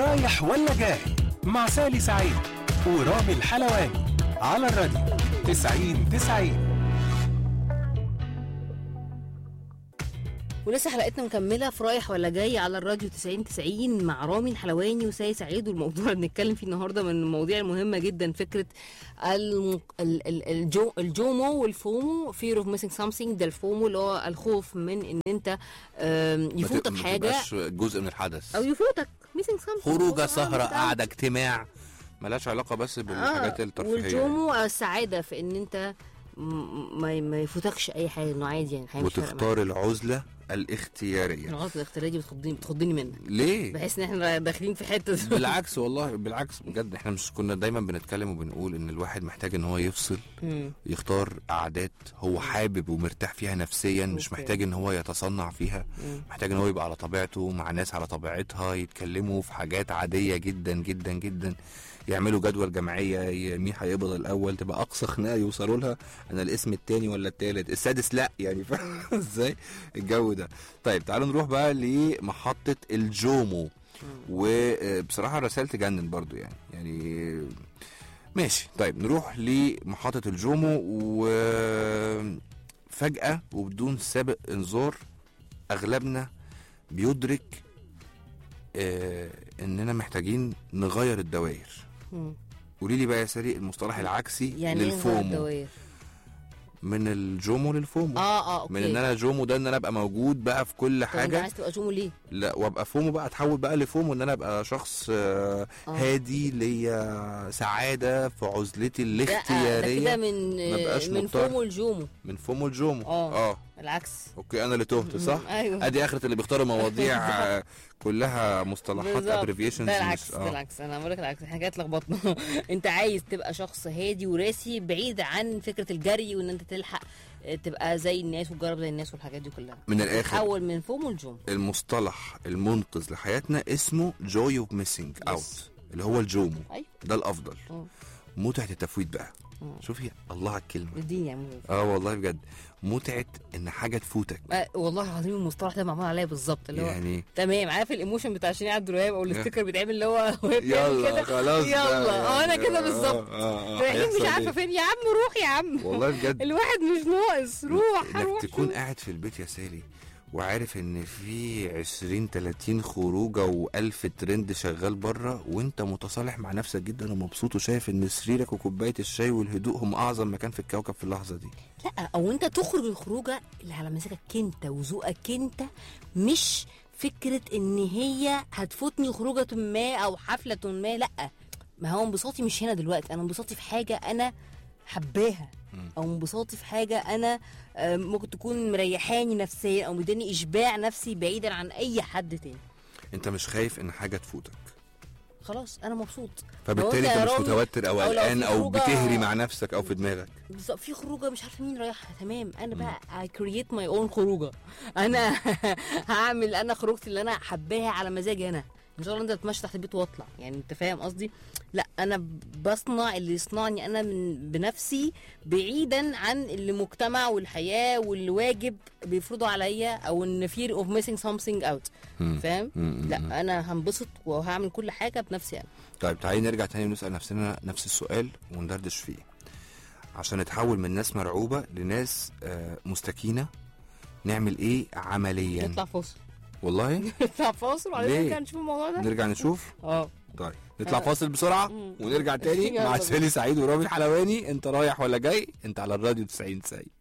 رايح ولا جاي مع سالي سعيد ورامي الحلواني على الراديو 90 90 ولسه حلقتنا مكمله في رايح ولا جاي على الراديو 90 90 مع رامي الحلواني وساي سعيد والموضوع اللي بنتكلم فيه النهارده من المواضيع المهمه جدا فكره الم... ال... ال... الجو... الجومو والفومو fear of missing something ده الفومو اللي هو الخوف من ان انت آم، ما يفوتك ت- ما حاجه تبقاش جزء من الحدث او يفوتك missing something خروجه هو سهره بتاع- قعده اجتماع ملهاش علاقه بس بالحاجات آه، الترفيهيه يعني. والجومو السعاده في ان انت م- ما ما يفوتكش اي حاجه انه عادي يعني حاجه مش فارقة معاك. وتختار العزله الاختياريه الغلط الاختياريه دي بتخضني بتخضني منك ليه بحس ان احنا داخلين في حته بالعكس والله بالعكس بجد احنا مش كنا دايما بنتكلم وبنقول ان الواحد محتاج ان هو يفصل مم. يختار قعدات هو حابب ومرتاح فيها نفسيا مش أوكي. محتاج ان هو يتصنع فيها مم. محتاج ان هو يبقى على طبيعته مع ناس على طبيعتها يتكلموا في حاجات عاديه جدا جدا جدا يعملوا جدول جمعيه ي- مين هيقبض الاول تبقى اقصى خناقه يوصلوا لها انا الاسم التاني ولا التالت السادس لا يعني فاهم ازاي الجو ده طيب تعالوا نروح بقى لمحطه الجومو وبصراحه الرسائل تجنن برضو يعني يعني ماشي طيب نروح لمحطة الجومو وفجأة وبدون سابق انذار أغلبنا بيدرك آه إننا محتاجين نغير الدوائر مم. قولي لي بقى يا ساري المصطلح العكسي يعني ايه نغير للفومو الدوائر؟ من الجومو للفومو اه اه اوكي من ان انا جومو ده ان انا ابقى موجود بقى في كل طب انت حاجه عايز تبقى جومو ليه؟ لا وابقى فومو بقى اتحول بقى لفومو ان انا ابقى شخص آه آه. هادي ليا سعاده في عزلتي لا ده الاختياريه كده من ما بقاش من مضطر. فومو لجومو من فومو لجومو آه. اه العكس اوكي انا اللي تهت صح مم، ايوه ادي اخرة اللي بيختاروا مواضيع آه، كلها مصطلحات بالظبط. ابريفيشنز ده العكس ده العكس انا بقول لك العكس احنا كده اتلخبطنا انت عايز تبقى شخص هادي وراسي بعيد عن فكره الجري وان انت تلحق آه، تبقى زي الناس وتجرب زي الناس والحاجات دي كلها من الاخر تحول من فومو لجومو المصطلح المنقذ لحياتنا اسمه جوي اوف ميسنج اوت اللي هو الجومو ايوه ده الافضل مم. متعه التفويت بقى مم. شوفي الله على الكلمه اديني يا عم اه والله بجد متعه ان حاجه تفوتك آه، والله العظيم المصطلح ده معمول عليا بالظبط اللي هو يعني تمام عارف الايموشن بتاع شيرين عبد الوهاب او الاستيكر بيتعمل اللي هو وهي بتعمل يلا كده خلاص يلا بقى اه انا يعني. كده بالظبط آه، آه، آه، رايحين مش هيحصل عارفه إيه؟ فين يا عم روح يا عم والله بجد الواحد مش ناقص روح انك روح تكون شوف. قاعد في البيت يا سالي وعارف ان في 20 30 خروجه و1000 ترند شغال بره وانت متصالح مع نفسك جدا ومبسوط وشايف ان سريرك وكوبايه الشاي والهدوء هم اعظم مكان في الكوكب في اللحظه دي لا او انت تخرج الخروجه اللي على مزاجك انت وذوقك انت مش فكره ان هي هتفوتني خروجه ما او حفله ما لا ما هو انبساطي مش هنا دلوقتي انا انبساطي في حاجه انا حباها او انبساطي في حاجه انا آه، ممكن تكون مريحاني نفسيا او مداني اشباع نفسي بعيدا عن اي حد تاني انت مش خايف ان حاجه تفوتك خلاص انا مبسوط فبالتالي لو انت يا مش رامي- متوتر او أو لو قلقان في او خروجة- بتهري مع نفسك او في دماغك بالظبط في خروجه مش عارفه مين رايحها تمام انا بقى اي كرييت ماي اون خروجه انا هعمل انا خروجتي اللي انا حباها على مزاجي انا ان شاء الله انت تتمشى تحت البيت واطلع يعني انت فاهم قصدي لا انا بصنع اللي يصنعني انا من بنفسي بعيدا عن اللي المجتمع والحياه والواجب بيفرضوا عليا او ان fear of missing something out مم. فاهم مم. لا انا هنبسط وهعمل كل حاجه بنفسي انا طيب تعالي نرجع تاني ونسال نفسنا نفس السؤال وندردش فيه عشان نتحول من ناس مرعوبه لناس آه، مستكينه نعمل ايه عمليا نطلع فاصل والله نطلع فاصل وبعدين ليه؟ نرجع نشوف الموضوع ده نرجع نشوف اه طيب نطلع فاصل بسرعه مم. ونرجع تاني يلا مع بينا. سالي سعيد ورامي الحلواني انت رايح ولا جاي انت على الراديو 90 90